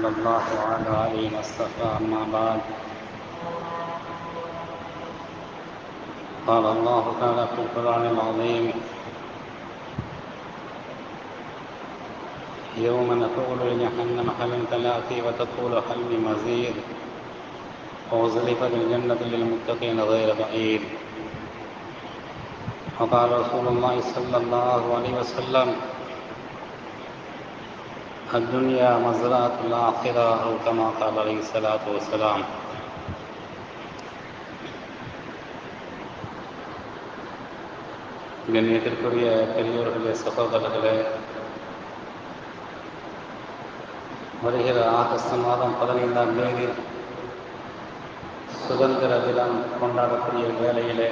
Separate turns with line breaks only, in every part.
صلى الله على آله وصحبه أما بعد قال الله تعالى في القرآن العظيم يوم نقول لجهنم هل امتلأت وتقول هل من مزيد وأزلفت الجنة للمتقين غير بعيد وقال رسول الله صلى الله عليه وسلم الدنيا مزرعة الآخرة أو كما قال عليه الصلاة والسلام கண்ணியத்திற்குரிய பெரியோர்களே சகோதரர்களே வருகிற ஆகஸ்ட் மாதம் பதினைந்தாம் தேதி சுதந்திர தினம் கொண்டாடக்கூடிய வேளையிலே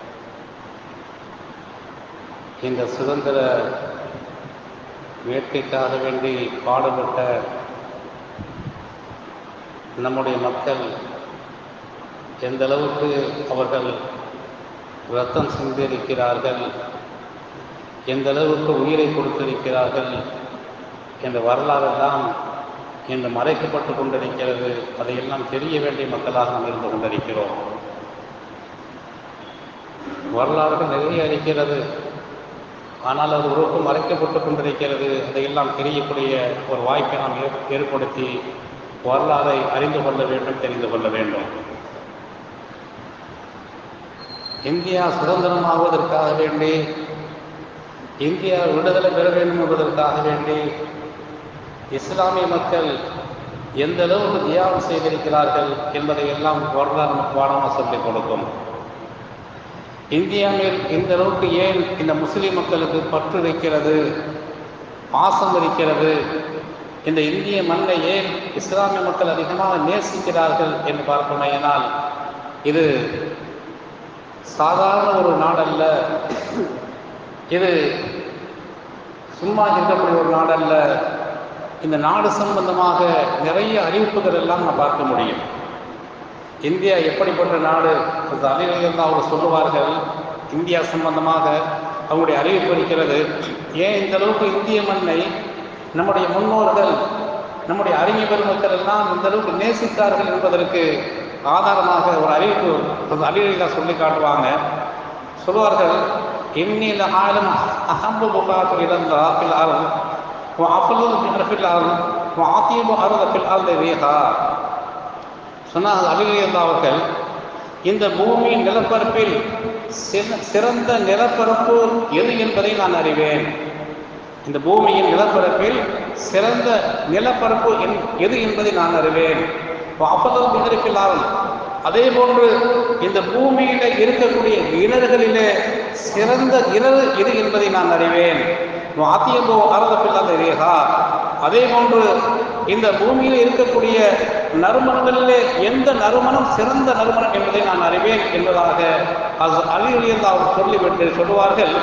இந்த சுதந்திர வேட்கைக்காக வேண்டி பாடுபட்ட நம்முடைய மக்கள் எந்த அளவுக்கு அவர்கள் ரத்தம் சிந்திருக்கிறார்கள் எந்த அளவுக்கு உயிரை கொடுத்திருக்கிறார்கள் என்ற வரலாறெல்லாம் இன்று மறைக்கப்பட்டு கொண்டிருக்கிறது அதையெல்லாம் தெரிய வேண்டிய மக்களாக நாம் இருந்து கொண்டிருக்கிறோம் வரலாறுகள் நிறைய இருக்கிறது ஆனால் அது உறுப்பு மறைக்கப்பட்டு கொண்டிருக்கிறது அதையெல்லாம் தெரியக்கூடிய ஒரு வாய்ப்பை நாம் ஏற்படுத்தி வரலாறை அறிந்து கொள்ள வேண்டும் தெரிந்து கொள்ள வேண்டும் இந்தியா சுதந்திரமாகுவதற்காக வேண்டி இந்தியா விடுதலை பெற வேண்டும் என்பதற்காக வேண்டி இஸ்லாமிய மக்கள் எந்த அளவுக்கு தியாகம் செய்திருக்கிறார்கள் என்பதை எல்லாம் வரலாறு பாடமாக சொல்லிக் கொடுக்கும் இந்தியாவில் இந்த அளவுக்கு ஏன் இந்த முஸ்லிம் மக்களுக்கு பற்று இருக்கிறது பாசம் இருக்கிறது இந்த இந்திய மண்ணை ஏன் இஸ்லாமிய மக்கள் அதிகமாக நேசிக்கிறார்கள் என்று பார்ப்போமேயானால் இது சாதாரண ஒரு நாடல்ல இது சும்மா இருக்கக்கூடிய ஒரு நாடல்ல இந்த நாடு சம்பந்தமாக நிறைய அறிவிப்புகள் எல்லாம் நான் பார்க்க முடியும் இந்தியா எப்படிப்பட்ட நாடு அந்த அறிவியல் அவர் சொல்லுவார்கள் இந்தியா சம்பந்தமாக அவங்களுடைய அறிவிப்பு இருக்கிறது ஏன் இந்த அளவுக்கு இந்திய மண்ணை நம்முடைய முன்னோர்கள் நம்முடைய அறிஞர் பெருமக்கள் எல்லாம் இந்த அளவுக்கு நேசித்தார்கள் என்பதற்கு ஆதாரமாக ஒரு அறிவிப்பு அந்த அறிவியலாக சொல்லி காட்டுவாங்க சொல்லுவார்கள் இன்னில் ஆளும் அகம்பு புகாத்து இழந்தா பில் அருள் அஃபலு பில் அருள் ஆத்தியபு அருள் பில் அருள் ரேகா சொன்னால் அபிநயந்தா அவர்கள் இந்த பூமியின் நிலப்பரப்பில் சிறந்த நிலப்பரப்பு எது என்பதை நான் அறிவேன் இந்த பூமியின் நிலப்பரப்பில் சிறந்த நிலப்பரப்பு எது என்பதை நான் அறிவேன் அப்பதான் மிகரிப்பில்லாமல் அதே போன்று இந்த பூமியில இருக்கக்கூடிய இணர்களிலே சிறந்த இணர் எது என்பதை நான் அறிவேன் ஆத்தியம்போ அறதப்பில்லாத ரேகா அதே போன்று இந்த பூமியில் இருக்கக்கூடிய நறுமணங்களிலே எந்த நறுமணம் சிறந்த நறுமணம் என்பதை நான் அறிவேன் என்பதாக அழியலிருந்து அவர் சொல்லிவிட்டு சொல்லுவார்கள்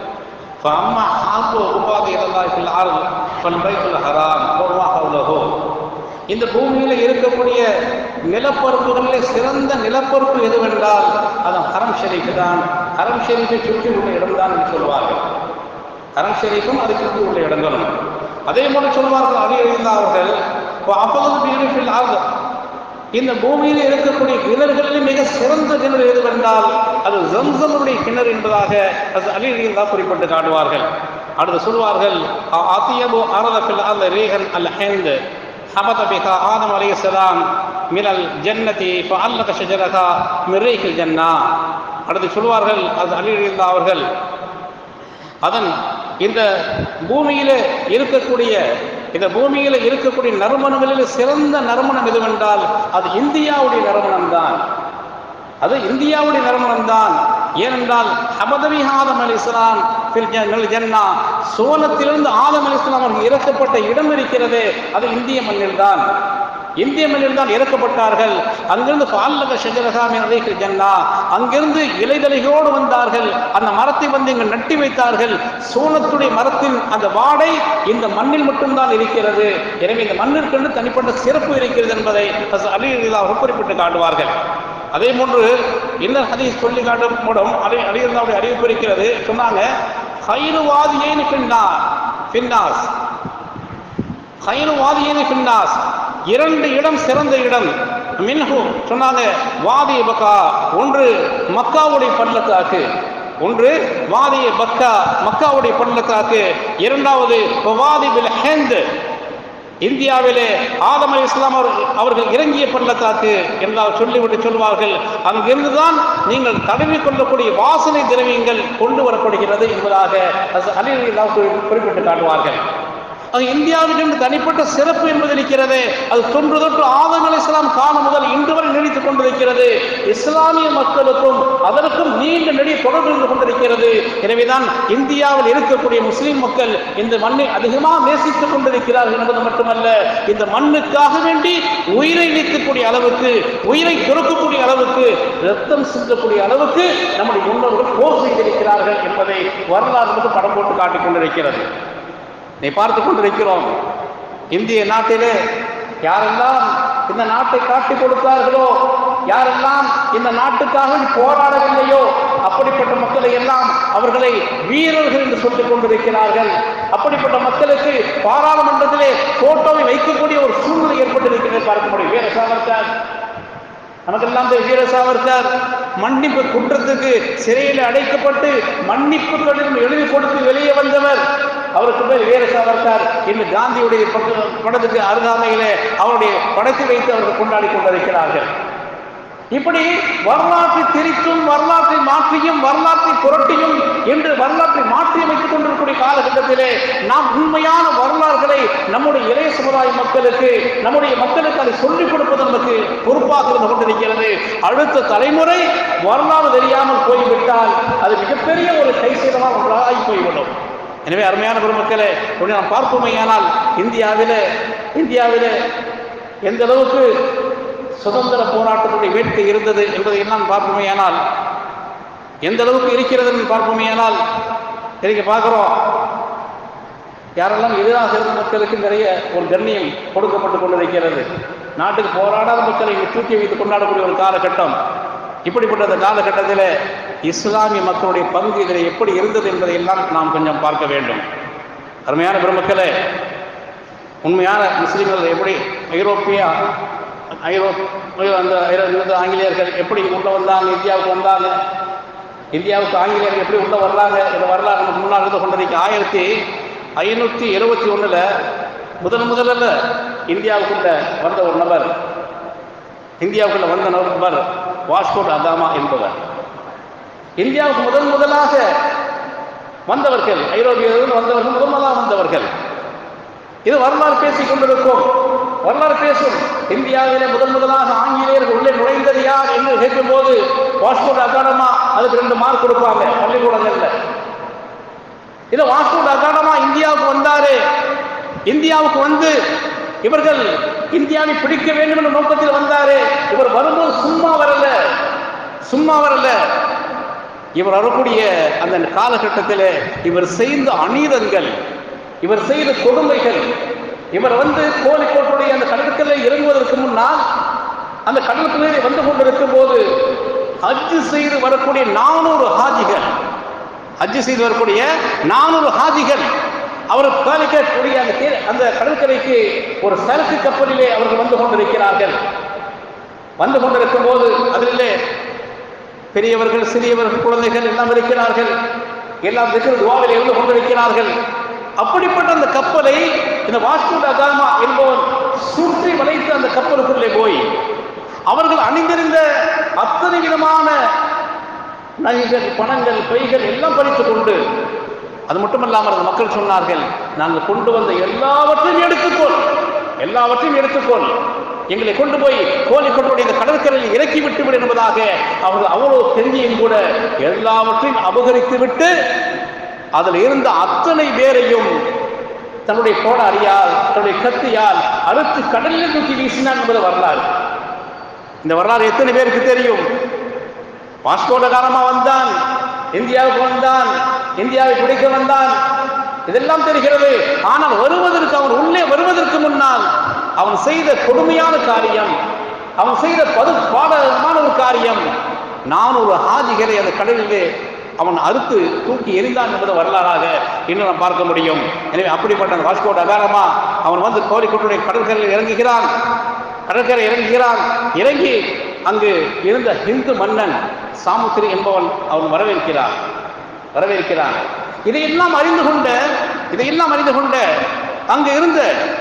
فأما حاق عباد الله في الأرض فالبيت الحرام وما حوله இந்த பூமியில இருக்கக்கூடிய நிலப்பரப்புகளிலே சிறந்த நிலப்பரப்பு எதுவென்றால் அது ஹரம் ஷெரீஃப் தான் ஹரம் ஷெரீஃபை சுற்றி உள்ள இடம்தான் என்று சொல்வார்கள் ஹரம் ஷெரீஃபும் அதை சுற்றி உள்ள இடங்களும் அதே போல சொல்வார்கள் அலி எழுந்தா அவர்கள் அப்போது பியூரிஃபில் ஆகுது இந்த பூமியில் இருக்கக்கூடிய கிணறுகளில் மிக சிறந்த கிணறு எதுவென்றால் அது ஜம்சமுடைய கிணறு என்பதாக அது அலி எழுந்தா குறிப்பிட்டு காட்டுவார்கள் அடுத்து சொல்வார்கள் அத்தியபு அரதபில் அல்ல ரேகன் அல் ஹெந்த் حبط بها آدم عليه السلام من الجنة فعلق شجرها من ريح الجنة அடுத்து சொல்வார்கள் அது அலி அவர்கள் அதன் இந்த பூமியில இருக்கக்கூடிய இந்த பூமியில இருக்கக்கூடிய நறுமணங்களில் சிறந்த நறுமணம் எதுவென்றால் அது இந்தியாவுடைய நறுமணம் தான் அது இந்தியாவுடைய நறுமணம் தான் ஏனென்றால் ஹபதவி ஆதம் அலி இஸ்லாம் ஜன்னா சோனத்திலிருந்து ஆதம் அலி இஸ்லாம் அவர்கள் இறக்கப்பட்ட இடம் இருக்கிறது அது இந்திய மண்ணில் தான் இந்திய மண்ணில் தான் இறக்கப்பட்டார்கள் அங்கிருந்து பால்லக ஷஜரகாமி அழைக்கு ஜன்னா அங்கிருந்து இலைதலைகளோடு வந்தார்கள் அந்த மரத்தை வந்து இங்கு நட்டி வைத்தார்கள் சோனத்துடைய மரத்தின் அந்த வாடை இந்த மண்ணில் மட்டும்தான் இருக்கிறது எனவே இந்த மண்ணிற்கு தனிப்பட்ட சிறப்பு இருக்கிறது என்பதை அலி அவர்கள் குறிப்பிட்டு காட்டுவார்கள் அதே போன்று இன்னும் ஹதீஸ் சொல்லி காட்டும் மூலம் அலி அலியல்லாவுடைய அறிவிப்பு இருக்கிறது சொன்னாங்க ஹைருவாதியேன்னு பின்னா பின்னாஸ் ஹைருவாதியேன்னு பின்னாஸ் இரண்டு இடம் சிறந்த இடம் மின்ஹு சொன்னாங்க வாதி பக்கா ஒன்று மக்காவுடைய பள்ளத்தாக்கு ஒன்று வாதி பக்கா மக்காவுடைய பள்ளத்தாக்கு இரண்டாவது வாதி பில் ஹெந்த் இந்தியாவிலே ஆதம் அலி இஸ்லாம் அவர்கள் அவர்கள் இறங்கிய பள்ளத்தாக்கு என்றால் சொல்லிவிட்டு சொல்வார்கள் அங்கிருந்துதான் நீங்கள் தடவி கொள்ளக்கூடிய வாசனை திரவியங்கள் கொண்டு வரப்படுகிறது என்பதாக அலி அல்லாஹ் குறிப்பிட்டு காட்டுவார்கள் அது இந்தியாவுக்கு தனிப்பட்ட சிறப்பு என்பது இருக்கிறது அது தொன்று தொட்டு ஆதம் அலி இஸ்லாம் காலம் முதல் இன்று வரை நீடித்துக் கொண்டிருக்கிறது இஸ்லாமிய மக்களுக்கும் அதற்கும் நீண்ட நெடிய தொடர்பு இருந்து கொண்டிருக்கிறது எனவேதான் இந்தியாவில் இருக்கக்கூடிய முஸ்லிம் மக்கள் இந்த மண்ணை அதிகமாக நேசித்துக் கொண்டிருக்கிறார்கள் என்பது மட்டுமல்ல இந்த மண்ணுக்காக வேண்டி உயிரை நீக்கக்கூடிய அளவுக்கு உயிரை துறக்கக்கூடிய அளவுக்கு ரத்தம் சிந்தக்கூடிய அளவுக்கு நம்முடைய முன்னோர்கள் போர் செய்திருக்கிறார்கள் என்பதை வரலாறு படம் போட்டு காட்டிக் கொண்டிருக்கிறது நீ பார்த்து கொண்டிருக்கிறோம் இந்திய நாட்டிலே யாரெல்லாம் இந்த நாட்டை காட்டி கொடுத்தார்களோ யாரெல்லாம் இந்த நாட்டுக்காக போராடவில்லையோ அப்படிப்பட்ட மக்களை எல்லாம் அவர்களை வீரர்கள் என்று சொல்லிக் கொண்டிருக்கிறார்கள் அப்படிப்பட்ட மக்களுக்கு பாராளுமன்றத்திலே போட்டோவை வைக்கக்கூடிய ஒரு சூழ்நிலை ஏற்பட்டிருக்கிறது பார்க்க முடியும் வீர சாவர்கர் நமக்கெல்லாம் தெரியும் வீர சாவர்கர் மன்னிப்பு குற்றத்துக்கு சிறையில் அடைக்கப்பட்டு மன்னிப்பு கடிதம் எழுதி கொடுத்து வெளியே வந்தவர் அவருக்கு பேர் வீர சாவர்கர் இன்று காந்தியுடைய பக்க- படத்துக்கு அருகாமையிலே அவருடைய படத்தை வைத்து அவர்கள் கொண்டாடி கொண்டிருக்கிறார்கள் இப்படி வரலாற்றை திரித்தும் வரலாற்றை மாற்றியும் வரலாற்றை புரட்டியும் என்று வரலாற்றை மாற்றி அமைத்துக் கொண்டிருக்கக்கூடிய காலகட்டத்திலே நாம் உண்மையான வரலாறுகளை நம்முடைய இளைய சமுதாய மக்களுக்கு நம்முடைய மக்களுக்கு அதை சொல்லிக் கொடுப்பது நமக்கு பொறுப்பாக இருந்து கொண்டிருக்கிறது அடுத்த தலைமுறை வரலாறு தெரியாமல் போய்விட்டால் அது மிகப்பெரிய ஒரு கைசேதமாக ஒன்றாகி போய்விடும் எனவே அருமையான பெருமக்களே ஒன்று நாம் பார்ப்போமேயானால் இந்தியாவிலே இந்தியாவிலே எந்த அளவுக்கு சுதந்திர போராட்டத்துடைய வேட்கை இருந்தது என்பதை எல்லாம் பார்ப்போமேயானால் எந்த அளவுக்கு இருக்கிறது என்று பார்ப்போமேயானால் இன்னைக்கு பார்க்குறோம் யாரெல்லாம் எதிராக இருந்த மக்களுக்கு நிறைய ஒரு கண்ணியம் கொடுக்கப்பட்டு கொண்டிருக்கிறது நாட்டுக்கு போராடாத மக்களை இங்கு தூக்கி வைத்து கொண்டாடக்கூடிய ஒரு காலகட்டம் இப்படிப்பட்ட அந்த காலகட்டத்தில் இஸ்லாமிய மக்களுடைய பங்கு இதில் எப்படி இருந்தது என்பதை எல்லாம் நாம் கொஞ்சம் பார்க்க வேண்டும் அருமையான பெருமக்களே உண்மையான முஸ்லீம்கள் எப்படி ஐரோப்பிய ஐரோப் அந்த ஐரோ- இந்த ஆங்கிலேயர்கள் எப்படி உள்ள வந்தாங்க இந்தியாவுக்கு வந்தாங்க இந்தியாவுக்கு ஆங்கிலேயர்கள் எப்படி உள்ள வர்றாங்க இந்த வரலாறு நமக்கு முன்னால் இருந்து கொண்டிருக்க ஆயிரத்தி ஐநூற்றி எழுபத்தி ஒன்றில் முதல் முதல்ல இந்தியாவுக்குள்ள வந்த ஒரு நபர் இந்தியாவுக்குள்ள வந்த நபர் வாஸ்கோட் அகாமா என்பவர் இந்தியாவுக்கு முதன் முதலாக வந்தவர்கள் ஐரோப்பியர்கள் வந்தவர்கள் முதன் முதலாக வந்தவர்கள் இது வரலாறு பேசிக் கொண்டிருக்கும் வரலாறு பேசும் இந்தியாவிலே முதன் முதலாக ஆங்கிலேயர்கள் உள்ளே நுழைந்தது யார் என்று கேட்கும்போது வாஸ்கோட் அகாடமா அதுக்கு ரெண்டு மார்க் கொடுப்பாங்க பள்ளிக்கூடங்கள்ல இது வாஸ்கோட் அகாடமா இந்தியாவுக்கு வந்தாரு இந்தியாவுக்கு வந்து இவர்கள் இந்தியாவை பிடிக்க வேண்டும் என்ற நோக்கத்தில் வந்தாரு இவர் வரும்போது சும்மா வரல சும்மா வரல இவர் வரக்கூடிய அந்த காலகட்டத்தில் இவர் செய்த அநீதங்கள் இவர் செய்த கொடுமைகள் இவர் வந்து கோழிக்கோட்டுடைய அந்த கடற்கரை இறங்குவதற்கு முன்னால் அந்த கடற்கரை வந்து கொண்டிருக்கும் போது ஹஜ்ஜு செய்து வரக்கூடிய நானூறு ஹாஜிகள் ஹஜ்ஜு செய்து வரக்கூடிய நானூறு ஹாஜிகள் அவர் பாலிக்கக்கூடிய அந்த தீர- அந்த கடற்கரைக்கு ஒரு சரக்கு கப்பலிலே அவர்கள் வந்து கொண்டிருக்கிறார்கள் வந்து கொண்டிருக்கும் போது அதிலே பெரியவர்கள் சிறியவர்கள் குழந்தைகள் எல்லாம் இருக்கிறார்கள் எல்லாம் திக்கு துவாவில் இருந்து கொண்டிருக்கிறார்கள் அப்படிப்பட்ட அந்த கப்பலை இந்த வாஸ்கு அகாமா என்பவர் சுற்றி வளைத்து அந்த கப்பலுக்குள்ளே போய் அவர்கள் அணிந்திருந்த அத்தனை விதமான நகைகள் பணங்கள் பைகள் எல்லாம் பறித்து கொண்டு அது மட்டுமல்லாமல் அந்த மக்கள் சொன்னார்கள் நாங்கள் கொண்டு வந்த எல்லாவற்றையும் எடுத்துக்கொள் எல்லாவற்றையும் எடுத்துக்கொள் எங்களை கொண்டு போய் கோழிக்கோட்டுடைய இந்த கடற்கரையில் இறக்கி விட்டு விடு என்பதாக அவர்கள் அவ்வளவு தெரிஞ்சியும் கூட எல்லாவற்றையும் அபகரித்து விட்டு அதில் இருந்த அத்தனை பேரையும் தன்னுடைய கோடாரியால் தன்னுடைய கத்தியால் அறுத்து கடலில் தூக்கி வீசினான் என்பது வரலாறு இந்த வரலாறு எத்தனை பேருக்கு தெரியும் வாஸ்கோட காலமா வந்தான் இந்தியாவுக்கு வந்தான் இந்தியாவை பிடிக்க வந்தான் இதெல்லாம் தெரிகிறது ஆனால் வருவதற்கு அவன் உள்ளே வருவதற்கு முன்னால் அவன் செய்த கொடுமையான காரியம் அவன் செய்த பது பாடகமான ஒரு காரியம் நானூறு ஹாஜிகளை அந்த கடலிலே அவன் அறுத்து தூக்கி எரிந்தான் என்பது வரலாறாக இன்னும் நாம் பார்க்க முடியும் எனவே அப்படிப்பட்ட அந்த வாஸ்கோ அகாரமா அவன் வந்து கோழிக்கோட்டுடைய கடற்கரையில் இறங்குகிறான் கடற்கரை இறங்குகிறான் இறங்கி அங்கு இருந்த ஹிந்து மன்னன் சாமுத்திரி என்பவன் அவன் வரவேற்கிறான் வரவேற்கிறான் இதையெல்லாம் அறிந்து கொண்ட இதையெல்லாம் அறிந்து கொண்ட அங்கு இருந்த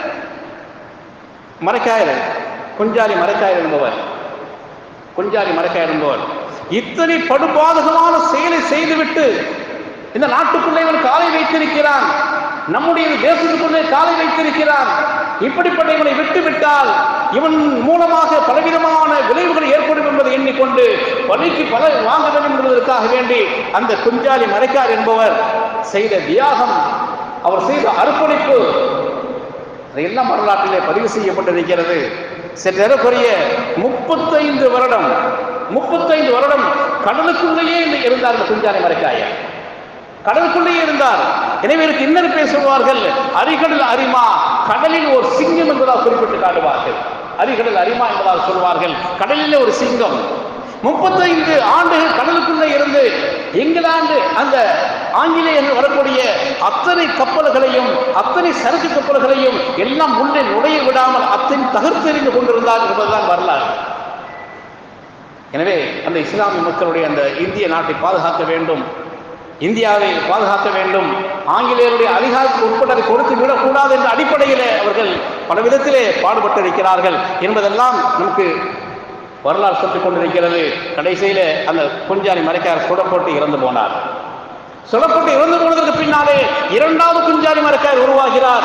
மரக்காயர் குஞ்சாலி மரக்காயர் என்பவர் குஞ்சாலி மரக்காயர் என்பவர் இத்தனை படுபாதகமான செயலை செய்துவிட்டு இந்த நாட்டுக்குள்ளே இவன் காலை வைத்திருக்கிறான் நம்முடைய தேசத்துக்குள்ளே காலை வைத்திருக்கிறான் இப்படிப்பட்ட இவனை விட்டுவிட்டால் இவன் மூலமாக பலவிதமான விளைவுகள் ஏற்படும் என்பதை எண்ணிக்கொண்டு பலிக்கு பல வாங்க வேண்டும் என்பதற்காக வேண்டி அந்த குஞ்சாலி மறைக்கார் என்பவர் செய்த தியாகம் அவர் செய்த அர்ப்பணிப்பு அதையெல்லாம் வரலாற்றிலே பதிவு செய்யப்பட்டிருக்கிறது சற்றேறக்குறைய முப்பத்தைந்து வருடம் முப்பத்தைந்து வருடம் கடலுக்குள்ளேயே இருந்தார் இந்த குஞ்சாலி மறைக்காயர் கடலுக்குள்ளேயே இருந்தார் எனவே இதற்கு இன்னொரு பேர் சொல்வார்கள் அரிகடல் அரிமா கடலில் ஒரு சிங்கம் என்பதாக குறிப்பிட்டு காட்டுவார்கள் அரிகடல் அரிமா என்பதாக சொல்வார்கள் கடலிலே ஒரு சிங்கம் முப்பத்தைந்து ஆண்டுகள் கடலுக்குள்ளே இருந்து இங்கிலாந்து அந்த ஆங்கிலேயர்கள் வரக்கூடிய அத்தனை கப்பல்களையும் அத்தனை சரக்கு கப்பல்களையும் எல்லாம் உள்ளே நுழைய விடாமல் அத்தனை தகர்த்தெறிந்து கொண்டிருந்தார் என்பதுதான் வரலாறு எனவே அந்த இஸ்லாமிய மக்களுடைய அந்த இந்திய நாட்டை பாதுகாக்க வேண்டும் இந்தியாவை பாதுகாக்க வேண்டும் ஆங்கிலேயருடைய அதிகாரத்துக்கு உட்பட்டதை கொடுத்து விடக்கூடாது என்ற அடிப்படையிலே அவர்கள் பல விதத்திலே பாடுபட்டிருக்கிறார்கள் என்பதெல்லாம் நமக்கு வரலாறு சொல்லிக் கொண்டிருக்கிறது கடைசியிலே அந்த குஞ்சாலி மறைக்கார் சுடப்பட்டு இறந்து போனார் சுடப்பட்டு இறந்து போனதற்கு பின்னாலே இரண்டாவது குஞ்சாலி மறைக்கார் உருவாகிறார்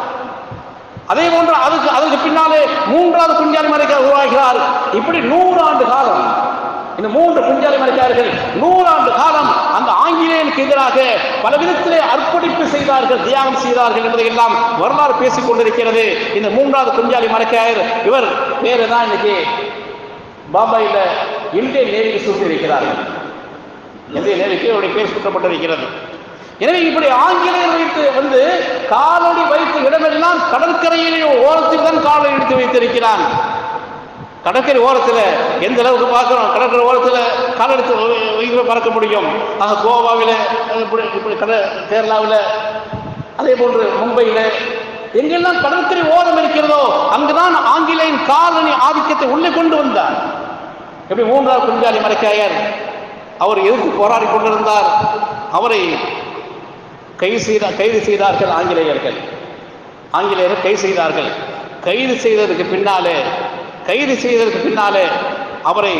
அதே போன்று அதுக்கு அதற்கு பின்னாலே மூன்றாவது குஞ்சாலி மறைக்கார் உருவாகிறார் இப்படி நூறாண்டு காலம் இந்த மூன்று குஞ்சாலி மறைக்கார்கள் நூறாண்டு காலம் அந்த ஆங்கிலேயனுக்கு எதிராக பல விதத்திலே அர்ப்பணிப்பு செய்தார்கள் தியாகம் செய்தார்கள் என்பதை எல்லாம் வரலாறு பேசிக் கொண்டிருக்கிறது இந்த மூன்றாவது குஞ்சாலி மறைக்காயர் இவர் வேறு தான் இன்னைக்கு பாம்பாயில் இந்தியன் நேவிக்கு சுற்றி இருக்கிறார்கள் இந்திய நேவிக்கு அவருடைய பேர் சுற்றப்பட்டிருக்கிறது எனவே இப்படி ஆங்கிலேயர் வைத்து வந்து காலடி வைத்த இடமெல்லாம் கடற்கரையிலே ஓரத்தில் தான் காலை எடுத்து வைத்திருக்கிறான் கடற்கரை ஓரத்தில் எந்த அளவுக்கு பார்க்குறோம் கடற்கரை ஓரத்தில் கால் எடுத்து வைக்க பறக்க முடியும் ஆக கோவாவில் இப்படி இப்படி கட கேரளாவில் அதே போன்று மும்பையில் எங்கெல்லாம் கடற்கரை ஓரம் இருக்கிறதோ அங்குதான் ஆங்கிலேயன் காலனி ஆதிக்கத்தை உள்ளே கொண்டு வந்தார் எப்படி மூன்றாவது குஞ்சாலி மறைக்காயர் அவர் எதிர்த்து போராடி கொண்டிருந்தார் அவரை கைது செய்த கைது செய்தார்கள் ஆங்கிலேயர்கள் ஆங்கிலேயர்கள் கைது செய்தார்கள் கைது செய்ததற்கு பின்னாலே கைது செய்ததற்கு பின்னாலே அவரை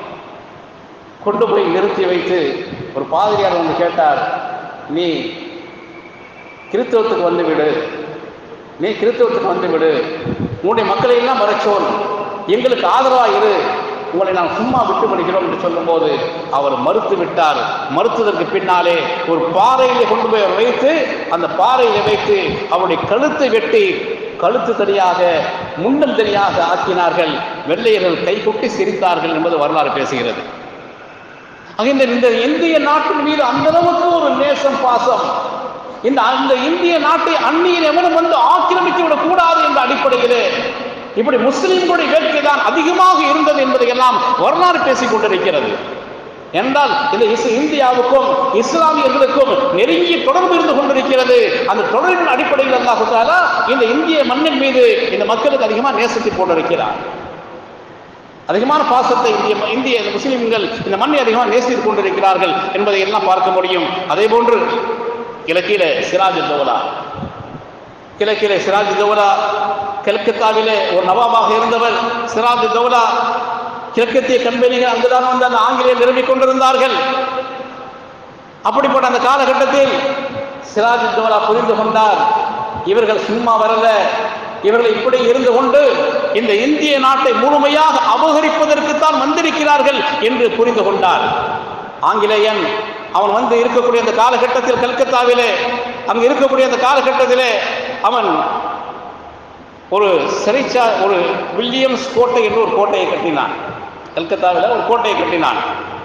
கொண்டு போய் நிறுத்தி வைத்து ஒரு பாதிரியார் வந்து கேட்டார் நீ கிறிஸ்தவத்துக்கு வந்து விடு நீ கிறிஸ்தவத்துக்கு வந்து விடு உன்னுடைய மக்களை எல்லாம் மறைச்சோன் எங்களுக்கு ஆதரவாக இரு உங்களை நாம் சும்மா விட்டு படிக்கிறோம் என்று சொல்லும்போது அவர் மறுத்து விட்டார் மறுத்ததற்கு பின்னாலே ஒரு பாறையிலே கொண்டு போய் அவர் வைத்து அந்த பாறையிலே வைத்து அவருடைய கழுத்தை வெட்டி கழுத்து தனியாக முன்னல் தனியாக ஆக்கினார்கள் வெள்ளையர்கள் கைகொட்டி சிரித்தார்கள் என்பது வரலாறு பேசுகிறது ஆக இந்த இந்த இந்திய நாட்டின் மீது அந்த அளவுக்கு ஒரு நேசம் பாசம் இந்த அந்த இந்திய நாட்டை அந்நியர் எவனும் வந்து ஆக்கிரமித்து விடக் கூடாது என்ற அடிப்படையிலே இப்படி முஸ்லிம்களுடைய வேட்கை தான் அதிகமாக இருந்தது என்பதை எல்லாம் வரலாறு பேசிக் கொண்டிருக்கிறது என்றால் இந்த இஸ் இந்தியாவுக்கும் இஸ்லாமியர்களுக்கும் நெருங்கிய தொடர்பு இருந்து கொண்டிருக்கிறது அந்த தொடர்பின் அடிப்படையில் அல்லாஹ் தாலா இந்த இந்திய மண்ணின் மீது இந்த மக்களுக்கு அதிகமாக நேசத்தை போட்டிருக்கிறார் அதிகமான பாசத்தை இந்திய இந்திய முஸ்லிம்கள் இந்த மண்ணை அதிகமாக நேசித்துக் கொண்டிருக்கிறார்கள் என்பதை எல்லாம் பார்க்க முடியும் அதே போன்று கிழக்கில சிராஜ் தோலா கிழக்கிலே சிராஜ் தௌலா கல்கத்தாவிலே ஒரு நவாபாக இருந்தவர் சிராஜ் தௌலா கிழக்கத்திய கம்பெனிகள் அங்குதான் வந்து அந்த ஆங்கிலேயர் நிறுவிக் கொண்டிருந்தார்கள் அப்படிப்பட்ட அந்த காலகட்டத்தில் சிராஜ் தௌலா புரிந்து கொண்டார் இவர்கள் சும்மா வரல இவர்கள் இப்படி இருந்து கொண்டு இந்த இந்திய நாட்டை முழுமையாக அபகரிப்பதற்குத்தான் வந்திருக்கிறார்கள் என்று புரிந்து கொண்டார் ஆங்கிலேயன் அவன் வந்து இருக்கக்கூடிய அந்த காலகட்டத்தில் கல்கத்தாவிலே அங்கு இருக்கக்கூடிய அந்த காலகட்டத்திலே அவன் ஒரு சிறைச்சா ஒரு வில்லியம்ஸ் கோட்டை என்று ஒரு கோட்டையை கட்டினான் கல்கத்தாவில் ஒரு கோட்டையை கட்டினான்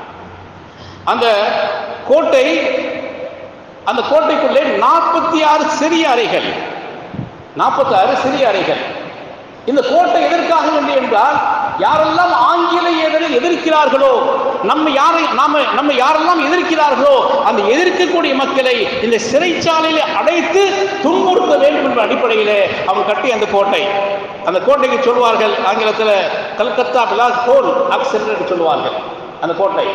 அந்த கோட்டை அந்த கோட்டைக்குள்ளே நாற்பத்தி ஆறு சிறிய அறைகள் நாற்பத்தி ஆறு சிறிய அறைகள் இந்த கோட்டை எதற்காக வேண்டி என்றால் யாரெல்லாம் ஆங்கிலேயர்களை எதிர்க்கிறார்களோ நம்ம யாரை நாம நம்ம யாரெல்லாம் எதிர்க்கிறார்களோ அந்த எதிர்க்கக்கூடிய மக்களை இந்த சிறைச்சாலையில் அடைத்து துன்புறுத்த வேண்டும் என்ற அடிப்படையிலே அவங்க கட்டி அந்த கோட்டை அந்த கோட்டைக்கு சொல்வார்கள் ஆங்கிலத்தில் கல்கத்தா பிலாஸ் போல் அக்சென்ட் என்று சொல்வார்கள் அந்த கோட்டை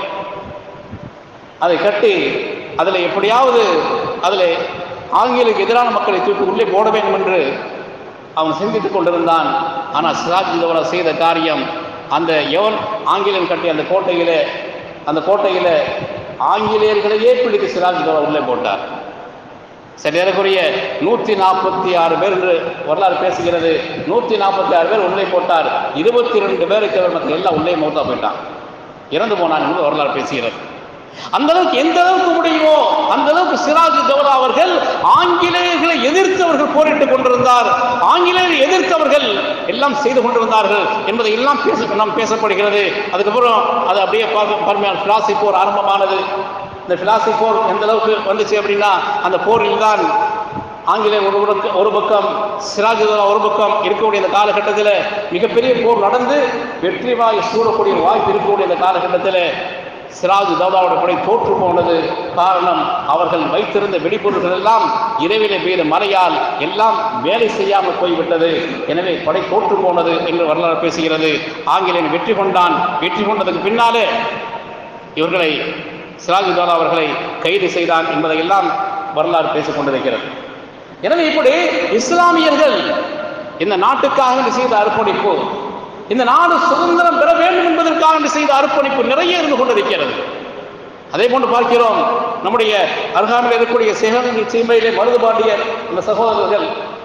அதை கட்டி அதில் எப்படியாவது அதில் ஆங்கிலுக்கு எதிரான மக்களை தூக்கி உள்ளே போட வேண்டும் என்று அவன் சிந்தித்துக் கொண்டிருந்தான் ஆனால் சிராஜ் தௌலா செய்த காரியம் அந்த எவன் ஆங்கிலம் கட்டி அந்த கோட்டையிலே அந்த கோட்டையிலே ஆங்கிலேயர்களையே பிடித்து சிராஜ் தௌலா உள்ளே போட்டார் சரியாரக்குரிய நூற்றி நாற்பத்தி ஆறு பேர் என்று வரலாறு பேசுகிறது நூற்றி நாற்பத்தி ஆறு பேர் உள்ளே போட்டார் இருபத்தி ரெண்டு பேருக்கு மற்ற எல்லாம் உள்ளே மௌத்தா போயிட்டான் இறந்து போனான் என்று வரலாறு பேசுகிறது அந்த அளவுக்கு எந்த அளவுக்கு முடியுமோ அந்த அளவுக்கு சிராஜ் தௌலா அவர்கள் ஆங்கிலேயர்களை எதிர்த்து அவர்கள் போரிட்டுக் கொண்டிருந்தார் ஆங்கிலேயரை எதிர்த்தவர்கள் எல்லாம் செய்து கொண்டிருந்தார்கள் என்பதை எல்லாம் பேச நாம் பேசப்படுகிறது அதுக்கப்புறம் அது அப்படியே பார்க்க பருமையான பிளாசி போர் ஆரம்பமானது இந்த பிளாசி போர் எந்த அளவுக்கு வந்துச்சு அப்படின்னா அந்த போரில் தான் ஆங்கிலேயர் ஒரு பக்கம் ஒரு பக்கம் சிராஜுதா ஒரு பக்கம் இருக்கக்கூடிய இந்த காலகட்டத்தில் மிகப்பெரிய போர் நடந்து வெற்றி வாய் சூடக்கூடிய ஒரு வாய்ப்பு இருக்கக்கூடிய இந்த காலகட்டத்தில் சிராஜ் தௌலாவோட படை தோற்று போனது காரணம் அவர்கள் வைத்திருந்த வெடிபொருட்கள் எல்லாம் இரவிலே பெய்த மழையால் எல்லாம் வேலை செய்யாமல் போய்விட்டது எனவே படை தோற்று போனது என்று வரலாறு பேசுகிறது ஆங்கிலேயன் வெற்றி கொண்டான் வெற்றி கொண்டதுக்கு பின்னாலே இவர்களை சிராஜ் தௌலா அவர்களை கைது செய்தான் என்பதையெல்லாம் வரலாறு பேசிக் கொண்டிருக்கிறது எனவே இப்படி இஸ்லாமியர்கள் இந்த நாட்டுக்காக என்று செய்த அர்ப்பணிப்பு இந்த நாடு சுதந்திரம் பெற வேண்டும் என்பதற்காக என்று செய்த அர்ப்பணிப்பு நிறைய இருந்து கொண்டிருக்கிறது அதே போன்று பார்க்கிறோம் நம்முடைய அருகாமையில் இருக்கக்கூடிய சிவகங்கை சீமையிலே மருதுபாண்டியர் இந்த சகோதரர்கள்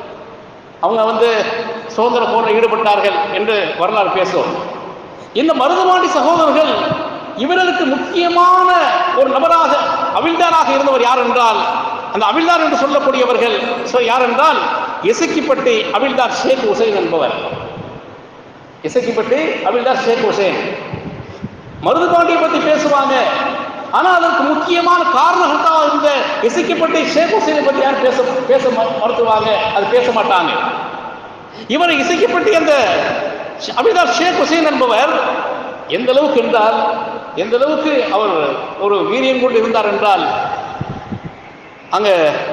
அவங்க வந்து சுதந்திர போரில் ஈடுபட்டார்கள் என்று வரலாறு பேசுவோம் இந்த மருதுபாண்டி சகோதரர்கள் இவர்களுக்கு முக்கியமான ஒரு நபராக அவிழ்தாராக இருந்தவர் யார் என்றால் அந்த அவிழ்தார் என்று சொல்லக்கூடியவர்கள் சொ- யார் என்றால் இசக்கிப்பட்டி அவிழ்தார் ஷேக் ஹுசைன் என்பவர் இசக்கிப்பட்டி அவிழ்தார் ஷேக் ஹுசைன் மருதுபாண்டியை பற்றி பேசுவாங்க ஆனா அதற்கு முக்கியமான காரணகர்த்தாவா இருந்த இசைக்கப்பட்ட ஷேக் ஹுசைனை பற்றி யாரும் பேச பேச ம- மறுத்துவாங்க அது பேச மாட்டாங்க இவர் இசைக்கப்பட்டு அந்த அபிதார் ஷேக் ஹுசைன் என்பவர் எந்த அளவுக்கு என்றால் எந்த அளவுக்கு அவர் ஒரு வீரியம் கொண்டு இருந்தார் என்றால் அங்க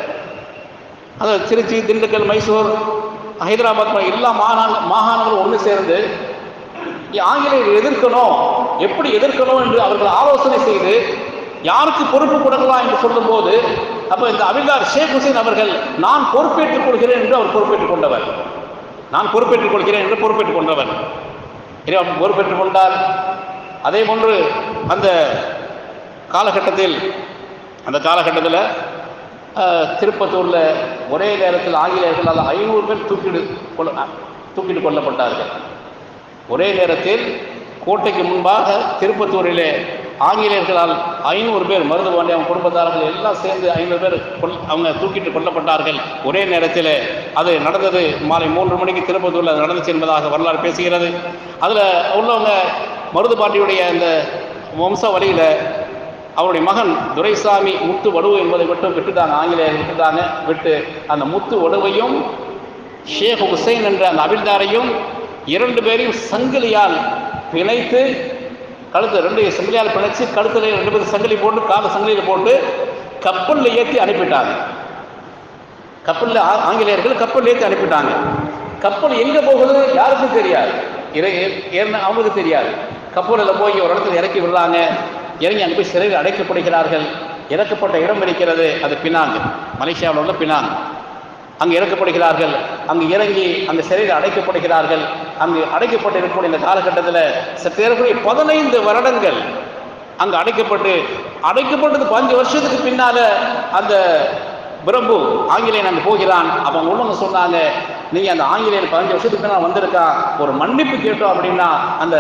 அந்த திருச்சி திண்டுக்கல் மைசூர் ஹைதராபாத் போன்ற எல்லா மாகாண மாகாணங்களும் ஒன்று சேர்ந்து ஆங்கிலேயர் எதிர்க்கணும் எப்படி எதிர்க்கணும் என்று அவர்கள் ஆலோசனை செய்து யாருக்கு பொறுப்பு கொடுக்கலாம் என்று சொல்லும்போது அப்போ இந்த அபிலார் ஷேக் ஹுசைன் அவர்கள் நான் பொறுப்பேற்றுக் கொள்கிறேன் என்று அவர் பொறுப்பேற்றுக் கொண்டவர் நான் பொறுப்பேற்றுக் கொள்கிறேன் என்று பொறுப்பேற்றுக் கொண்டவர் எனவே அவர் பொறுப்பேற்றுக் கொண்டார் அதே போன்று அந்த காலகட்டத்தில் அந்த காலகட்டத்தில் அஹ், திருப்பத்தூரில் ஒரே நேரத்தில் ஆங்கிலேயர்களால் ஐநூறு பேர் தூக்கிடு கொள்ள தூக்கிட்டு கொல்லப்பட்டார்கள் ஒரே நேரத்தில் கோட்டைக்கு முன்பாக திருப்பத்தூரிலே ஆங்கிலேயர்களால் ஐநூறு பேர் மருதுபாண்டி அவங்க குடும்பத்தார்கள் எல்லாம் சேர்ந்து ஐநூறு பேர் கொல் அவங்க தூக்கிட்டு கொல்லப்பட்டார்கள் ஒரே நேரத்தில் அது நடந்தது மாலை மூன்று மணிக்கு திருப்பத்தூரில் அது நடந்துச்சு என்பதாக வரலாறு பேசுகிறது அதில் உள்ளவங்க மருதுபாண்டியுடைய அந்த வம்ச வழியில் அவருடைய மகன் துரைசாமி முத்து வடுவு என்பதை மட்டும் விட்டுட்டாங்க ஆங்கிலேயர் விட்டுட்டாங்க விட்டு அந்த முத்து வடுவையும் ஷேக் ஹுசைன் என்ற அந்த அபில்தாரையும் இரண்டு பேரையும் சங்கிலியால் பிணைத்து கழுத்து ரெண்டு சங்கிலியால் பிணைச்சு கழுத்துல ரெண்டு பேரும் சங்கிலி போட்டு கால சங்கிலியில் போட்டு கப்பலில் ஏற்றி அனுப்பிட்டாங்க கப்பலில் ஆ- ஆங்கிலேயர்கள் கப்பலில் ஏற்றி அனுப்பிட்டாங்க கப்பல் எங்கே போகுது யாருக்கும் தெரியாது இறை ஏறின அவங்களுக்கு தெரியாது கப்பலில் போய் ஒரு இடத்துல இறக்கி விடுறாங்க இறங்கி அங்கே போய் சிறையில் அடைக்கப்படுகிறார்கள் இறக்கப்பட்ட இடம் இருக்கிறது அது பினாங் மலேசியாவில் உள்ள பினாங் அங்கு இறக்கப்படுகிறார்கள் அங்கு இறங்கி அந்த சிறையில் அடைக்கப்படுகிறார்கள் அங்கு அடைக்கப்பட்டு இருக்கக்கூடிய இந்த காலகட்டத்தில் சற்றேறக்கூடிய பதினைந்து வருடங்கள் அங்கு அடைக்கப்பட்டு அடைக்கப்பட்டது பஞ்சு வருஷத்துக்கு பின்னால அந்த பிரபு ஆங்கிலேயன் அங்கே போகிறான் அப்போ அவங்க உள்ளவங்க சொன்னாங்க நீங்க அந்த ஆங்கிலேயன் பதினஞ்சு வருஷத்துக்கு பின்னால் வந்திருக்கான் ஒரு மன்னிப்பு கேட்டோம் அப்படின்னா அந்த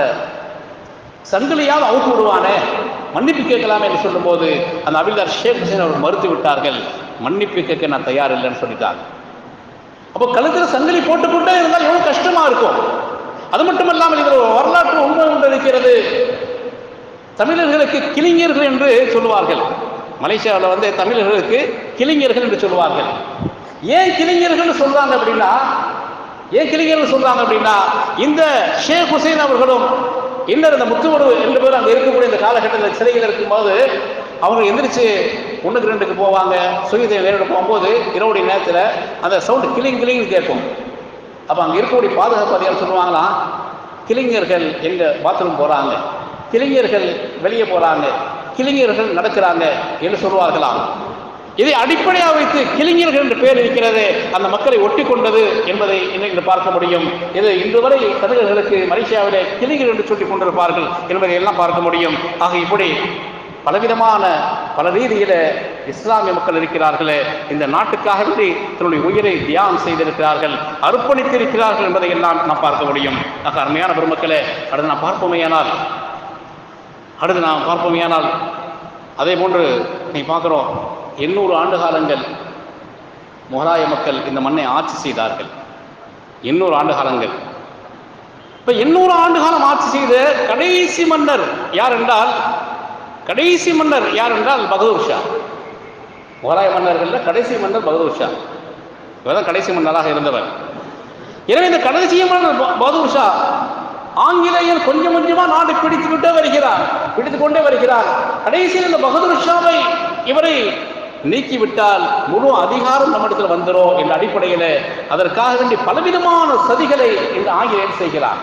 சங்கிலியால் அவுத்து விடுவானே மன்னிப்பு கேட்கலாமே என்று சொல்லும்போது அந்த அபில்தார் ஷேக் ஹுசேன் அவர் மறுத்து விட்டார்கள் மன்னிப்பு கேட்க நான் தயார் இல்லைன்னு சொல்லிட்டாங்க அப்போ கழுத்துல சங்கிலி போட்டுக்கொண்டே இருந்தால் எவ்வளவு கஷ்டமா இருக்கும் அது மட்டும் இல்லாமல் இதில் ஒரு வரலாற்று உண்மை ஒன்று இருக்கிறது தமிழர்களுக்கு கிளிஞர்கள் என்று சொல்லுவார்கள் மலேசியாவில் வந்து தமிழர்களுக்கு கிளிஞர்கள் என்று சொல்லுவார்கள் ஏன் கிளிஞர்கள் சொல்றாங்க அப்படின்னா ஏன் கிளிஞர்கள் சொல்றாங்க அப்படின்னா இந்த ஷேக் ஹுசைன் அவர்களும் இன்னும் இந்த முத்துவடு ரெண்டு பேரும் அங்கே இருக்கக்கூடிய இந்த காலகட்டத்தில் சிறையில் இருக்கும்போது அவங்க எந்திரிச்சு ஒன்றுக்கு ரெண்டுக்கு போவாங்க சுயதை நேரிட போகும்போது இரவுடைய நேரத்தில் அந்த சவுண்டு கிளிங் கிளிங் கேட்கும் அப்போ அங்கே இருக்கக்கூடிய பாதுகாப்பு அதிகாரி சொல்லுவாங்களாம் கிளிஞர்கள் எங்க பாத்ரூம் போகிறாங்க கிளிஞர்கள் வெளியே போகிறாங்க கிளிஞர்கள் நடக்கிறாங்க என்று சொல்வார்களாம் இதை அடிப்படையாக வைத்து கிளிஞர்கள் என்று பெயர் இருக்கிறது அந்த மக்களை ஒட்டி கொண்டது என்பதை இன்றைக்கு பார்க்க முடியும் இது இன்று வரை கதிர்களுக்கு மலேசியாவிலே கிளிஞர் என்று சொல்லிக் கொண்டிருப்பார்கள் என்பதை எல்லாம் பார்க்க முடியும் ஆக இப்படி பலவிதமான பல ரீதியில இஸ்லாமிய மக்கள் இருக்கிறார்களே இந்த நாட்டுக்காக வேண்டி தன்னுடைய உயிரை தியாகம் செய்திருக்கிறார்கள் அர்ப்பணித்திருக்கிறார்கள் என்பதை எல்லாம் நாம் பார்க்க முடியும் ஆக அருமையான பெருமக்களே அடுத்து நாம் பார்ப்போமேயானால் அடுத்து நாம் பார்ப்போமேயானால் அதே போன்று நீ பார்க்குறோம் எண்ணூறு ஆண்டு காலங்கள் முகலாய மக்கள் இந்த மண்ணை ஆட்சி செய்தார்கள் எண்ணூறு ஆண்டு காலங்கள் இப்ப எண்ணூறு ஆண்டு காலம் ஆட்சி செய்த கடைசி மன்னர் யார் என்றால் கடைசி மன்னர் யார் என்றால் பகதூர் ஷா முகலாய மன்னர்கள்ல கடைசி மன்னர் பகதூர் ஷா இவர்தான் கடைசி மன்னராக இருந்தவர் எனவே இந்த கடைசி மன்னர் ப- பகதூர் ஷா ஆங்கிலேயர் கொஞ்சம் கொஞ்சமா நாடு பிடித்துக்கிட்டே வருகிறார் பிடித்துக் கொண்டே வருகிறார் கடைசியில் இந்த பகதூர் ஷாவை இவரை நீக்கிவிட்டால் முழு அதிகாரம் நம்மிடத்தில் வந்துரும் என்ற அடிப்படையில் அதற்காக வேண்டி பலவிதமான சதிகளை இந்த ஆங்கிலேயர் செய்கிறார்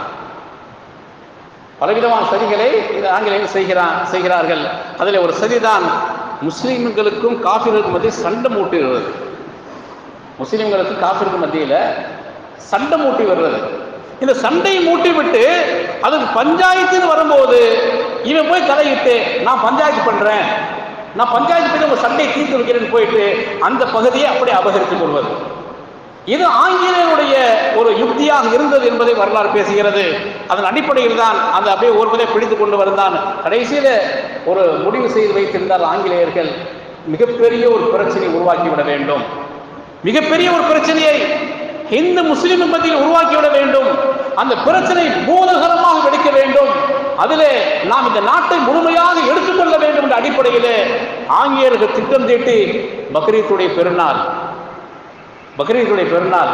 பலவிதமான சதிகளை இந்த ஆங்கிலேயர் செய்கிறான் செய்கிறார்கள் அதில் ஒரு சதிதான் முஸ்லிம்களுக்கும் காஃபிர்களுக்கும் மத்தியில் சண்டை மூட்டி வருவது முஸ்லிம்களுக்கு காஃபிருக்கு மத்தியில் சண்டை மூட்டி வருவது இந்த சண்டையை மூட்டி விட்டு அதுக்கு பஞ்சாயத்துன்னு வரும்போது இவன் போய் தலையிட்டு நான் பஞ்சாயத்து பண்றேன் நான் பஞ்சாயத்து பண்ணி உங்க சண்டையை தீர்த்து வைக்கிறேன்னு போயிட்டு அந்த பகுதியை அப்படியே அபகரித்துக் கொள்வது இது ஆங்கிலேயருடைய ஒரு யுக்தியாக இருந்தது என்பதை வரலாறு பேசுகிறது அதன் அடிப்படையில் தான் அந்த அப்படியே ஒருவரை பிடித்து கொண்டு வந்தான் கடைசியில் ஒரு முடிவு செய்து வைத்திருந்தால் ஆங்கிலேயர்கள் மிகப்பெரிய ஒரு பிரச்சனையை உருவாக்கிவிட வேண்டும் மிகப்பெரிய ஒரு பிரச்சனையை இந்து முஸ்லிம் மத்தியில் உருவாக்கிவிட வேண்டும் அந்த பிரச்சனை பூதகரமாக வெடிக்க வேண்டும் அதிலே நாம் இந்த நாட்டை முழுமையாக எடுத்துக்கொள்ள வேண்டும் என்ற அடிப்படையிலே ஆங்கிலேயர்கள் திட்டம் தீட்டி பக்ரீத்துடைய பெருநாள் பக்ரீத்துடைய பெருநாள்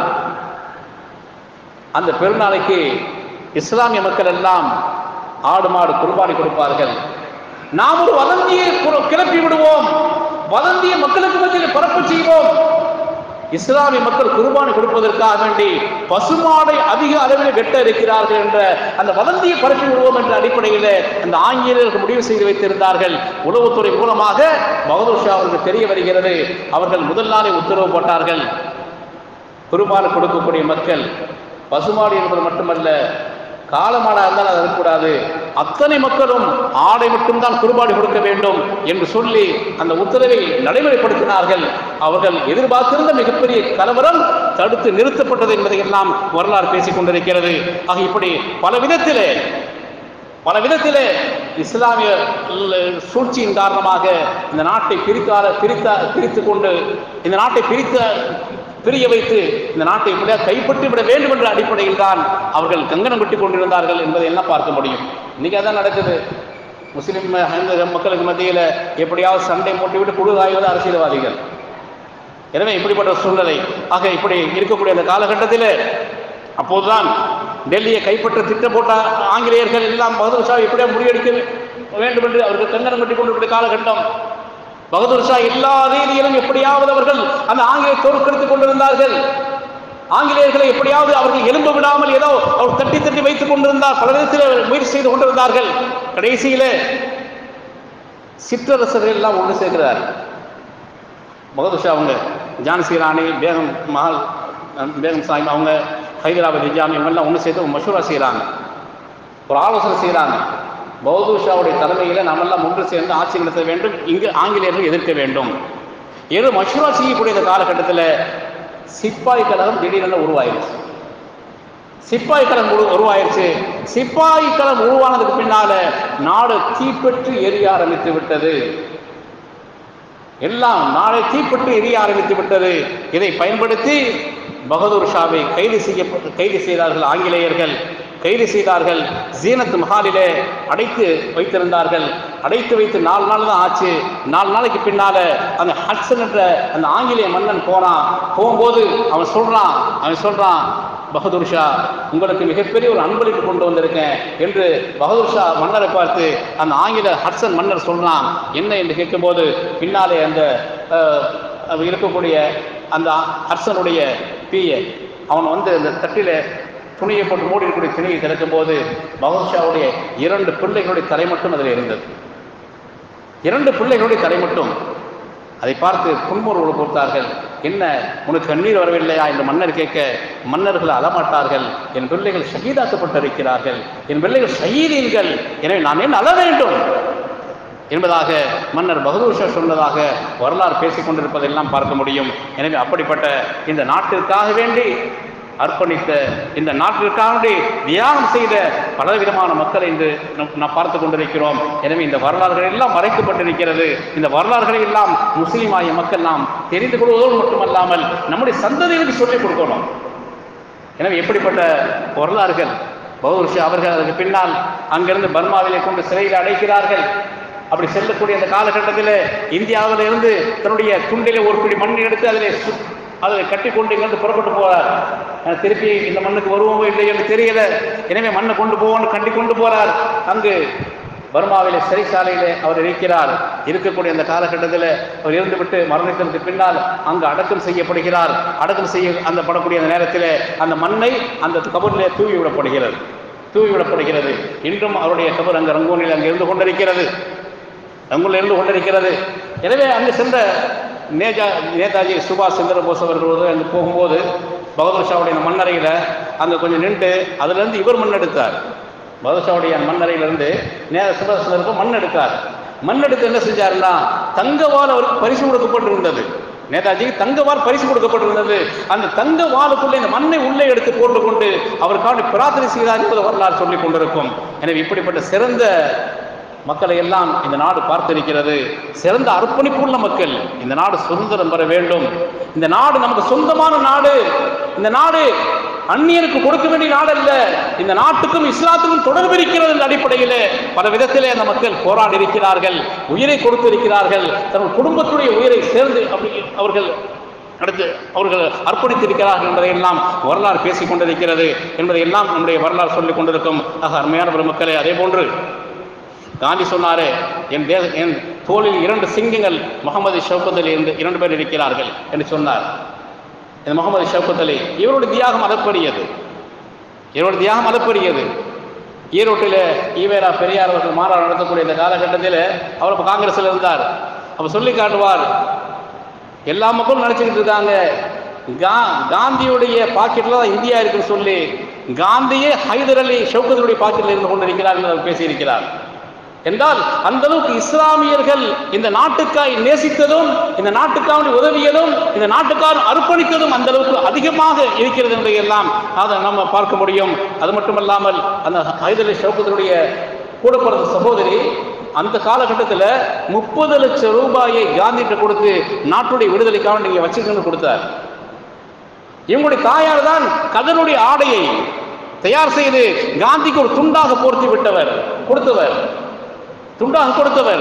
அந்த பெருநாளைக்கு இஸ்லாமிய மக்கள் எல்லாம் ஆடு மாடு குர்பானி கொடுப்பார்கள் நாம் ஒரு வதந்தியை குர- கிளப்பி விடுவோம் வதந்தியை மக்களுக்கு மத்தியில் பரப்ப செய்வோம் இஸ்லாமிய மக்கள் குர்பானி கொடுப்பதற்காக வேண்டி பசுமாடை அதிக அளவில் வெட்ட இருக்கிறார்கள் என்ற அந்த வதந்தியை பரப்பி விடுவோம் என்ற அடிப்படையில் அந்த ஆங்கிலேயர்கள் முடிவு செய்து வைத்திருந்தார்கள் உளவுத்துறை மூலமாக பகதூர் ஷா அவருக்கு தெரிய வருகிறது அவர்கள் முதல் நாளே உத்தரவு போட்டார்கள் குருபான கொடுக்கக்கூடிய மக்கள் பசுமாடு என்பது மட்டுமல்ல காலமாடா இருந்தால் அது இருக்கக்கூடாது அத்தனை மக்களும் ஆடை மட்டும்தான் குருபாடு கொடுக்க வேண்டும் என்று சொல்லி அந்த உத்தரவை நடைமுறைப்படுத்தினார்கள் அவர்கள் எதிர்பார்த்திருந்த மிகப்பெரிய கலவரம் தடுத்து நிறுத்தப்பட்டது என்பதை எல்லாம் வரலாறு பேசிக் கொண்டிருக்கிறது ஆக இப்படி பல விதத்திலே பல விதத்திலே இஸ்லாமிய ல்- சூழ்ச்சியின் காரணமாக இந்த நாட்டை பிரித்தால பிரித்த பிரித்து கொண்டு இந்த நாட்டை பிரித்த பிரிய வைத்து இந்த நாட்டை எப்படியா கைப்பற்றி விட வேண்டும் என்ற அடிப்படையில் தான் அவர்கள் கங்கணம் கட்டி கொண்டிருந்தார்கள் என்பதை எல்லாம் பார்க்க முடியும் இன்னைக்கு அதான் நடக்குது முஸ்லிம் ஹிந்து மக்களுக்கு மத்தியில் எப்படியாவது சண்டை மூட்டி விட்டு குழுகாய்வது அரசியல்வாதிகள் எனவே இப்படிப்பட்ட ஒரு சூழ்நிலை ஆக இப்படி இருக்கக்கூடிய அந்த காலகட்டத்தில் அப்போதுதான் டெல்லியை கைப்பற்ற திட்டம் போட்ட ஆங்கிலேயர்கள் எல்லாம் பகதூர் ஷா எப்படியா முறியடிக்க வேண்டும் என்று அவர்கள் கங்கணம் கட்டி கொண்டிருக்கிற காலகட்டம் பகதூர் ஷா எல்லா ரீதியிலும் எப்படியாவது அவர்கள் அந்த ஆங்கிலேய தோற்கடித்துக் கொண்டிருந்தார்கள் ஆங்கிலேயர்களை எப்படியாவது அவர்கள் எலும்பு விடாமல் ஏதோ அவர் தட்டி தட்டி வைத்துக் கொண்டிருந்தார் பல விதத்தில் முயற்சி செய்து கொண்டிருந்தார்கள் கடைசியிலே சிற்றரசர்கள் எல்லாம் ஒன்று சேர்க்கிறார் பகதூர் ஷா அவங்க ஜான்சி ராணி பேகம் மஹால் அஹ், பேகம் சாஹிப் அவங்க ஹைதராபாத் நிஜாம் இவங்கெல்லாம் ஒன்று சேர்த்து ஒரு மஷூரா செய்கிறாங்க ஒரு ஆலோசனை செய்கிறாங்க பகதூர் ஷாவுடைய தலைமையில் நாமெல்லாம் ஒன்று சேர்ந்து ஆட்சி நடத்த வேண்டும் இங்கு ஆங்கிலேயர்கள் எதிர்க்க வேண்டும் ஏதோ மஷூரா செய்யக்கூடிய இந்த காலகட்டத்தில் சிப்பாய் கழகம் திடீரென உருவாயிருச்சு சிப்பாய் கலம் உரு- உருவாயிருச்சு சிப்பாய் கலம் உருவானதுக்கு பின்னால நாடு தீப்பற்றி எரிய ஆரம்பித்து விட்டது எல்லாம் நாளை தீப்பற்றி எரிய ஆரம்பித்து விட்டது இதை பயன்படுத்தி பகதூர் ஷாவை கைது செய்ய கைது செய்தார்கள் ஆங்கிலேயர்கள் கைது செய்தார்கள் ஜீனத் மஹாலிலே அடைத்து வைத்திருந்தார்கள் அடைத்து வைத்து நாலு நாள் தான் ஆச்சு நாலு நாளைக்கு பின்னால அந்த ஹட்சன் என்ற அந்த ஆங்கிலேய மன்னன் போனான் போகும்போது அவன் சொல்றான் அவன் சொல்றான் பகதூர் ஷா உங்களுக்கு மிகப்பெரிய ஒரு அன்பளிப்பு கொண்டு வந்திருக்கேன் என்று பகதூர் ஷா மன்னரை பார்த்து அந்த ஆங்கில ஹட்சன் மன்னர் சொல்றான் என்ன என்று கேட்கும்போது பின்னாலே அந்த அஹ், இருக்கக்கூடிய அந்த ஹட்சனுடைய பிஏ அவன் வந்து அந்த தட்டில துணியை போட்டு மூடி இருக்கக்கூடிய துணியை திறக்கும் போது பகதூர் ஷாவுடைய இரண்டு பிள்ளைகளுடைய தலை மட்டும் அதில் இருந்தது இரண்டு பிள்ளைகளுடைய தலை மட்டும் அதை பார்த்து புன்முறுவல் கொடுத்தார்கள் என்ன உனக்கு கண்ணீர் வரவில்லையா என்று மன்னர் கேட்க மன்னர்கள் அழமாட்டார்கள் என் பிள்ளைகள் ஷஹீதாக்கப்பட்டிருக்கிறார்கள் என் பிள்ளைகள் ஷஹீதீன்கள் எனவே நான் ஏன் அழ வேண்டும் என்பதாக மன்னர் பகதூர் ஷா சொன்னதாக வரலாறு பேசிக் கொண்டிருப்பதெல்லாம் பார்க்க முடியும் எனவே அப்படிப்பட்ட இந்த நாட்டிற்காக வேண்டி அர்ப்பணித்த இந்த நாட்டிற்காக வேண்டி தியாகம் செய்த பலவிதமான மக்களை இன்று நம் நாம் பார்த்து கொண்டிருக்கிறோம் எனவே இந்த வரலாறுகள் எல்லாம் மறைக்கப்பட்டிருக்கிறது இந்த வரலாறுகளை எல்லாம் முஸ்லீம் ஆகிய மக்கள் நாம் தெரிந்து கொள்வதோடு மட்டுமல்லாமல் நம்முடைய சந்ததிகளுக்கு சொல்லிக் கொடுக்கணும் எனவே எப்படிப்பட்ட வரலாறுகள் பகதூர் ஷா அவர்கள் அதற்கு பின்னால் அங்கிருந்து பர்மாவிலே கொண்டு சிறையில் அடைக்கிறார்கள் அப்படி செல்லக்கூடிய அந்த காலகட்டத்தில் இந்தியாவில இருந்து தன்னுடைய துண்டிலே ஒரு பிடி மண் எடுத்து அதிலே சு- அதில் கட்டி கொண்டு இங்கிருந்து புறப்பட்டு போறார் அஹ் திருப்பி இந்த மண்ணுக்கு வருவோமோ இல்லை என்று தெரியல எனவே மண்ணை கொண்டு போவோம்னு கண்டி கொண்டு போறார் அங்கு பர்மாவிலே சிறைச்சாலையிலே அவர் இருக்கிறார் இருக்கக்கூடிய அந்த காலகட்டத்தில் அவர் இருந்துவிட்டு மரணித்ததற்கு பின்னால் அங்கு அடக்கம் செய்யப்படுகிறார் அடக்கம் செய்ய அந்த படக்கூடிய அந்த நேரத்தில் அந்த மண்ணை அந்த கபரிலே தூவி விடப்படுகிறது தூவி விடப்படுகிறது இன்றும் அவருடைய கபர் அங்கு ரங்கூனில் அங்கு இருந்து கொண்டிருக்கிறது ரங்கூனில் இருந்து கொண்டிருக்கிறது எனவே அங்கு சென்ற நேஜா நேதாஜி சுபாஷ் சந்திர போஸ் அவர்கள் வந்து அங்கு போகும்போது பகதூர் ஷாவுடைய அந்த மண்ணறையில் அங்கே கொஞ்சம் நின்று அதுலேருந்து இவர் மண் எடுத்தார் பகதூர் ஷாவுடைய அந்த மண்ணறையிலிருந்து நே சுபாஷ் சந்திரருக்கு மண் எடுத்தார் மண் எடுத்து என்ன செஞ்சாருன்னா தங்கவால் அவருக்கு பரிசு கொடுக்கப்பட்டிருந்தது நேதாஜிக்கு தங்கவால் பரிசு கொடுக்கப்பட்டிருந்தது அந்த தங்க வாளுக்குள்ளே இந்த மண்ணை உள்ளே எடுத்து போட்டுக்கொண்டு அவருக்காண்டி பிரார்த்தனை செய்தார் என்பது வரலாறு சொல்லிக் கொண்டிருக்கும் எனவே இப்படிப்பட்ட சிறந்த மக்களை எல்லாம் இந்த நாடு பார்த்திருக்கிறது சிறந்த அர்ப்பணிப்புள்ள மக்கள் இந்த நாடு சுதந்திரம் பெற வேண்டும் இந்த நாடு நமக்கு சொந்தமான நாடு இந்த நாடு அந்நியருக்கு கொடுக்க வேண்டிய நாடு அல்ல இந்த நாட்டுக்கும் இஸ்லாத்துக்கும் தொடர்பு இருக்கிறது என்ற அடிப்படையிலே பல விதத்திலே அந்த மக்கள் போராடி இருக்கிறார்கள் உயிரை கொடுத்திருக்கிறார்கள் தங்கள் குடும்பத்துடைய உயிரை சேர்ந்து அப்படி அவர்கள் அடுத்து அவர்கள் அர்ப்பணித்திருக்கிறார்கள் என்பதையெல்லாம் வரலாறு பேசிக் கொண்டிருக்கிறது என்பதையெல்லாம் நம்முடைய வரலாறு சொல்லிக் கொண்டிருக்கும் ஆக அருமையான பெருமக்களே அதே போன்று காந்தி சொன்னாரே என் தேச என் தோளில் இரண்டு சிங்கங்கள் முகமது ஷவுகத் அலி என்று இரண்டு பேர் இருக்கிறார்கள் என்று சொன்னார் இந்த முகமது ஷவுகத் அலி இவருடைய தியாகம் அதற்படியது இவருடைய தியாகம் அதற்படியது ஈரோட்டில் ஈவேரா பெரியார் அவர்கள் மாநாடு நடத்தக்கூடிய இந்த காலகட்டத்தில் அவர் அப்ப காங்கிரஸில் இருந்தார் அவர் சொல்லி காட்டுவார் எல்லா மக்களும் நினச்சிக்கிட்டு இருக்காங்க கா காந்தியுடைய பாக்கெட்டில் தான் இந்தியா இருக்குன்னு சொல்லி காந்தியே ஹைதர் அலி ஷவுகத்துடைய பாக்கெட்டில் இருந்து கொண்டிருக்கிறார் என்று அவர் பேசியிருக்கிறார் என்றால் அந்த அளவுக்கு இஸ்லாமியர்கள் இந்த நாட்டுக்காய் நேசித்ததும் இந்த நாட்டுக்காக உதவியதும் இந்த நாட்டுக்காக அர்ப்பணித்ததும் அந்த அளவுக்கு அதிகமாக இருக்கிறது என்பதையெல்லாம் அதை நம்ம பார்க்க முடியும் அது மட்டுமல்லாமல் அந்த ஹைதர் அலி ஷவுகத்துடைய கூட பிறந்த சகோதரி அந்த காலகட்டத்தில் முப்பது லட்சம் ரூபாயை காந்திகிட்ட கொடுத்து நாட்டுடைய விடுதலைக்காக நீங்க வச்சுக்கணும்னு கொடுத்தார் இவங்களுடைய தாயார் தான் கதனுடைய ஆடையை தயார் செய்து காந்திக்கு ஒரு துண்டாக போர்த்தி விட்டவர் கொடுத்தவர் துண்டாக கொடுத்தவர்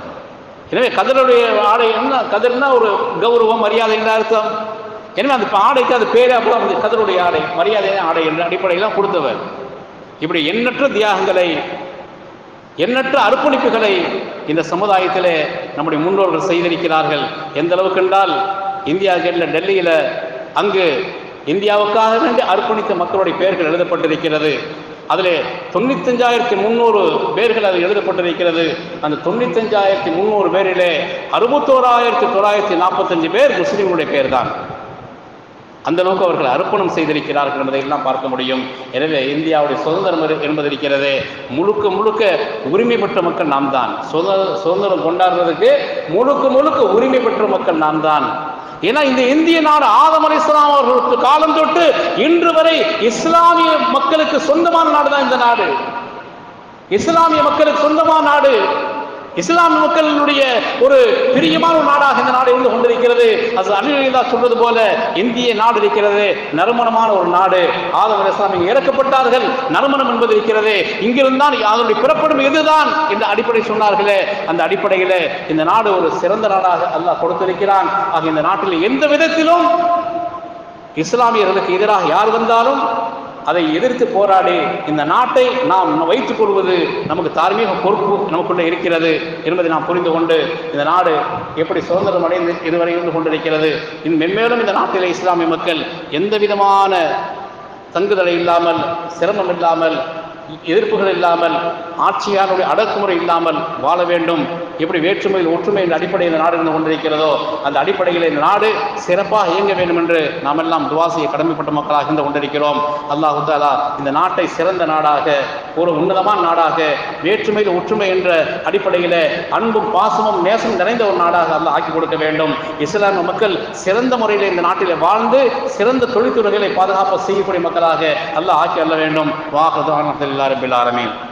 எனவே கதருடைய ஆடை என்ன கதர்னா ஒரு கௌரவம் மரியாதை என்ற அர்த்தம் எனவே அந்த ஆடைக்கு அது பேரே அப்போ அந்த கதருடைய ஆடை மரியாதையான ஆடை என்ற அடிப்படையில் கொடுத்தவர் இப்படி எண்ணற்ற தியாகங்களை எண்ணற்ற அர்ப்பணிப்புகளை இந்த சமுதாயத்திலே நம்முடைய முன்னோர்கள் செய்திருக்கிறார்கள் எந்த அளவுக்கு என்றால் இந்தியா கேட்டில் டெல்லியில் அங்கு இந்தியாவுக்காக வேண்டி அர்ப்பணித்த மக்களுடைய பெயர்கள் எழுதப்பட்டிருக்கிறது அதில் தொண்ணூத்தஞ்சாயிரத்தி முந்நூறு பேர்கள் அதில் எழுதப்பட்டிருக்கிறது அந்த தொண்ணூத்தஞ்சாயிரத்தி முந்நூறு பேரிலே அறுபத்தோராயிரத்தி தொள்ளாயிரத்தி நாற்பத்தஞ்சு பேர் முஸ்லீம்களுடைய பேர் தான் அந்த அளவுக்கு அவர்கள் அர்ப்பணம் செய்திருக்கிறார்கள் என்பதையெல்லாம் பார்க்க முடியும் எனவே இந்தியாவுடைய சுதந்திரம் இரு- என்பது இருக்கிறது முழுக்க முழுக்க உரிமை பெற்ற மக்கள் நாம் தான் சுதந்திர சுதந்திரம் கொண்டாடுறதுக்கு முழுக்க முழுக்க உரிமை பெற்ற மக்கள் நாம் தான் ஏன்னா இந்த இந்திய நாடு ஆதம் அலை இஸ்லாம் அவர்களுக்கு காலம் தொட்டு இன்று வரை இஸ்லாமிய மக்களுக்கு சொந்தமான நாடு தான் இந்த நாடு இஸ்லாமிய மக்களுக்கு சொந்தமான நாடு இஸ்லாமிய மக்களுடைய ஒரு பிரியமான ஒரு நாடாக இந்த நாடு இருந்து கொண்டிருக்கிறது அது அலிலா சொல்வது போல இந்திய நாடு இருக்கிறது நறுமணமான ஒரு நாடு ஆதம் அலி இஸ்லாம் இங்கே இறக்கப்பட்டார்கள் நறுமணம் என்பது இருக்கிறது இங்கிருந்தான் அதனுடைய பிறப்படும் இதுதான் இந்த அடிப்படை சொன்னார்களே அந்த அடிப்படையில் இந்த நாடு ஒரு சிறந்த நாடாக அல்லாஹ் கொடுத்திருக்கிறான் ஆக இந்த நாட்டில் எந்த விதத்திலும் இஸ்லாமியர்களுக்கு எதிராக யார் வந்தாலும் அதை எதிர்த்து போராடி இந்த நாட்டை நாம் வைத்துக் கொள்வது நமக்கு தார்மீக பொறுப்பு நமக்குள்ளே இருக்கிறது என்பதை நாம் புரிந்து கொண்டு இந்த நாடு எப்படி சுதந்திரம் அடைந்து இதுவரை இருந்து கொண்டிருக்கிறது இன் மென்மேலும் இந்த நாட்டிலே இஸ்லாமிய மக்கள் எந்த விதமான தங்குதடை இல்லாமல் சிரமம் இல்லாமல் எதிர்ப்புகள் இல்லாமல் ஆட்சியாளருடைய அடக்குமுறை இல்லாமல் வாழ வேண்டும் எப்படி வேற்றுமையில் ஒற்றுமை என்ற அடிப்படையில் இந்த நாடு இருந்து கொண்டிருக்கிறதோ அந்த அடிப்படையில் இந்த நாடு சிறப்பாக இயங்க வேண்டும் என்று நாம் எல்லாம் துவா செய்ய கடமைப்பட்ட மக்களாக இருந்து கொண்டிருக்கிறோம் அல்லாஹு தாலா இந்த நாட்டை சிறந்த நாடாக ஒரு உன்னதமான நாடாக வேற்றுமையில் ஒற்றுமை என்ற அடிப்படையில் அன்பும் பாசமும் நேசம் நிறைந்த ஒரு நாடாக அல்லாஹ் ஆக்கி கொடுக்க வேண்டும் இஸ்லாமிய மக்கள் சிறந்த முறையில் இந்த நாட்டில் வாழ்ந்து சிறந்த தொழில்துறைகளை பாதுகாப்பு செய்யக்கூடிய மக்களாக அல்லாஹ் ஆக்கி அல்ல வேண்டும் வாகது அலமதுல்லா ரபில் ஆலமீன்